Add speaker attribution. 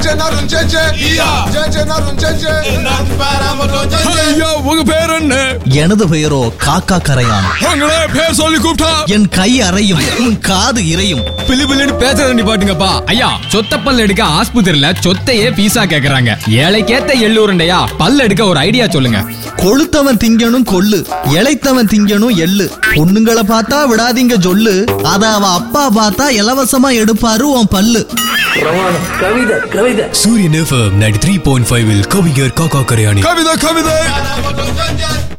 Speaker 1: நரும் ஜெஜே ஜெஜே நரும் ஜெஜே
Speaker 2: ஐயா உங்க பேர் என்ன
Speaker 3: எனது பெயரோ காக்கா கரையான்
Speaker 2: உங்களே பேர் சொல்லி கூப்பிட்டா
Speaker 3: என் கை அறையும் உன் காது இறையும்
Speaker 4: பிளி பிள்ளைன்னு பேசுறத நிப்பாட்டுங்கப்பா ஐயா சொத்த பல் எடுக்க ஆஸ்பத்திரியில சொத்தையே பீஸா கேக்குறாங்க ஏழைக்கேத்த எள்ளூருண்டையா பல் எடுக்க ஒரு ஐடியா சொல்லுங்க
Speaker 3: கொளுத்தவன் திங்கணும் கொள்ளு இளைத்தவன் திங்கணும் எள்ளு பொண்ணுங்களை பார்த்தா விடாதீங்க சொல்லு அத அவ அப்பா பார்த்தா இலவசமா எடுப்பாரு உன் பல்லு
Speaker 5: Suriyan FM ninety three point five கவிஞர் காக்கா கரையாணி
Speaker 2: கவிதை கவிதை